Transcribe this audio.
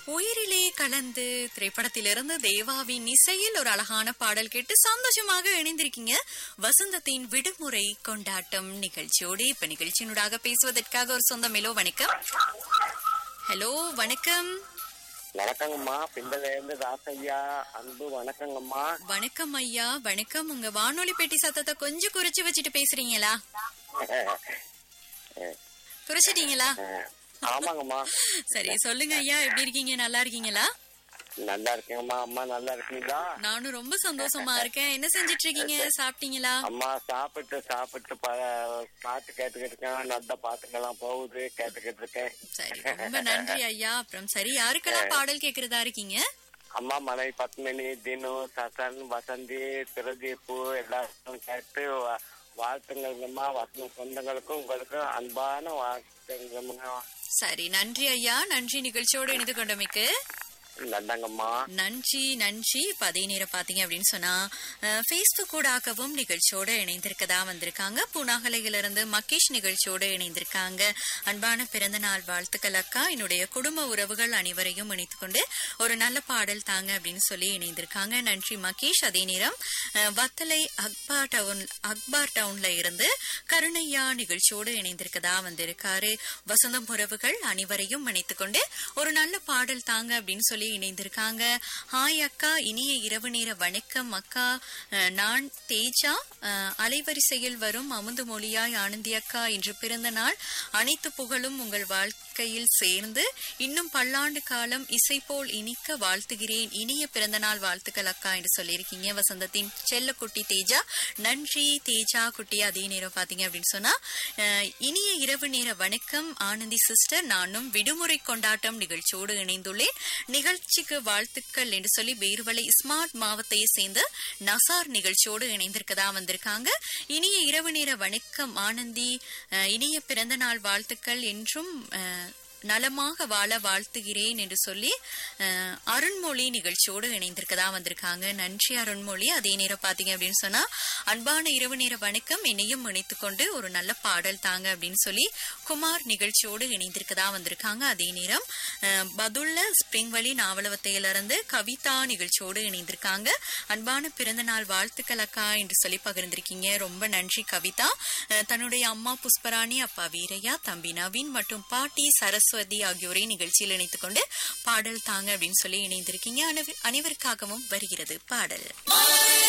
உயிரிலே கலந்து திரைப்படத்திலிருந்து தேவாவின் இசையில் ஒரு அழகான பாடல் கேட்டு சந்தோஷமாக இணைந்திருக்கீங்க வசந்தத்தின் விடுமுறை கொண்டாட்டம் நிகழ்ச்சியோடு இப்ப நிகழ்ச்சியினூடாக பேசுவதற்காக ஒரு சொந்த மெலோ வணக்கம் ஹலோ வணக்கம் வணக்கங்கம்மா பிண்டல இருந்து ராசையா அன்பு வணக்கங்கம்மா வணக்கம் ஐயா வணக்கம் உங்க வானொலி பெட்டி சத்தத்தை கொஞ்சம் குறைச்சு வச்சுட்டு பேசுறீங்களா குறைச்சிட்டீங்களா அஹ், ஆமாங்கம்மா சரி சொல்லுங்க ஐயா எப்படி இருக்கீங்க நல்லா இருக்கீங்களா நல்லா இருக்கேங்கம்மா அம்மா நல்லா இருக்கீங்களா நானும் ரொம்ப சந்தோஷமா இருக்கேன் என்ன செஞ்சிட்டு இருக்கீங்க சாப்பிட்டீங்களா அம்மா சாப்பிட்டு சாப்பிட்டு ப- பாட்டு கேட்டுக்கிட்டு இருக்கேன் நல்ல பாட்டுங்கெல்லாம் போகுது கேட்டுக்கிட்டு இருக்கேன் சரி ரொம்ப நன்றி ஐயா அப்புறம் சரி யாருக்கெல்லாம் பாடல் கேக்குறதா இருக்கீங்க அம்மா மனைவி பத்மினி தினு சசன் வசந்தி பிரதீப்பு எல்லாருக்கும் கேட்டு வா- வாழ்த்துங்கள்ங்கம்மா வசந்த சொந்தங்களுக்கும் உங்களுக்கும் அன்பான வாழ்த்துங்கம்மா சரி நன்றி ஐயா நன்றி நிகழ்ச்சியோடு இணைந்து கொண்டமைக்கு நல்லங்கம்மா நன்றி நன்றி இப்ப அதே நேரம் பாத்தீங்க அப்படின்னு சொன்னா பேஸ்புக் ஊடாகவும் நிகழ்ச்சியோட இணைந்திருக்கதா வந்திருக்காங்க பூனாகலையில இருந்து மகேஷ் நிகழ்ச்சியோட இணைந்திருக்காங்க அன்பான பிறந்த நாள் வாழ்த்துக்கள் அக்கா என்னுடைய குடும்ப உறவுகள் அனைவரையும் இணைத்துக் கொண்டு ஒரு நல்ல பாடல் தாங்க அப்படின்னு சொல்லி இணைந்திருக்காங்க நன்றி மகேஷ் அதே நேரம் அஹ், வத்தலை அக்பார் டவுன் அக்பார் டவுன்ல இருந்து கருணையா நிகழ்ச்சியோடு இணைந்திருக்கதா வந்திருக்காரு வசந்தம் உறவுகள் அனைவரையும் இணைத்துக் கொண்டு ஒரு நல்ல பாடல் தாங்க அப்படின்னு சொல்லி இணைந்திருக்காங்க ஹாய் அக்கா இனிய இரவு நேர வணக்கம் அக்கா அஹ், நான் தேஜா அஹ், அலைவரிசையில் வரும் அமுது மொழியாய் ஆனந்தி அக்கா இன்று பிறந்த நாள் அனைத்து புகழும் உங்கள் வாழ்க்கையில் சேர்ந்து இன்னும் பல்லாண்டு காலம் இசை போல் இனிக்க வாழ்த்துகிறேன் இனிய பிறந்த நாள் வாழ்த்துக்கள் அக்கா என்று சொல்லியிருக்கீங்க வசந்தத்தின் செல்லக்குட்டி தேஜா நன்றி தேஜா குட்டி அதே நேரம் பாத்தீங்க அப்படின்னு சொன்னா அஹ், இனிய இரவு நேர வணக்கம் ஆனந்தி சிஸ்டர் நானும் விடுமுறை கொண்டாட்டம் நிகழ்ச்சியோடு இணைந்துள்ளேன் நிகழ்ச்சிக்கு வாழ்த்துக்கள் என்று சொல்லி பேருவளை ஸ்மார்ட் மாவட்டத்தை சேர்ந்த நசார் நிகழ்ச்சியோடு இணைந்திருக்கதா வந்திருக்காங்க இனிய இரவு நேர வணக்கம் ஆனந்தி அஹ், இனிய பிறந்த நாள் வாழ்த்துக்கள் என்றும் அஹ், நலமாக வாழ வாழ்த்துகிறேன் என்று சொல்லி அஹ், அருண்மொழி நிகழ்ச்சியோடு இணைந்திருக்கதா வந்திருக்காங்க நன்றி அருண்மொழி அதே நேரம் பாத்தீங்க அப்படின்னு சொன்னா அன்பான இரவு நேர வணக்கம் என்னையும் இணைத்துக் கொண்டு ஒரு நல்ல பாடல் தாங்க அப்படின்னு சொல்லி குமார் நிகழ்ச்சியோடு இணைந்திருக்கதா வந்திருக்காங்க அதே நேரம் அஹ், பதுல்ல ஸ்பிரிங் வழி நாவலவத்தையிலிருந்து கவிதா நிகழ்ச்சியோடு இணைந்திருக்காங்க அன்பான பிறந்த நாள் வாழ்த்துக்கள் அக்கா என்று சொல்லி பகிர்ந்திருக்கீங்க ரொம்ப நன்றி கவிதா அஹ், தன்னுடைய அம்மா புஷ்பராணி அப்பா வீரையா தம்பி நவீன் மற்றும் பாட்டி சரஸ்வதி ஆகியோரை நிகழ்ச்சியில் இணைத்துக் கொண்டு பாடல் தாங்க அப்படின்னு சொல்லி இணைந்திருக்கீங்க அனைவ- அனைவருக்காகவும் வருகிறது பாடல்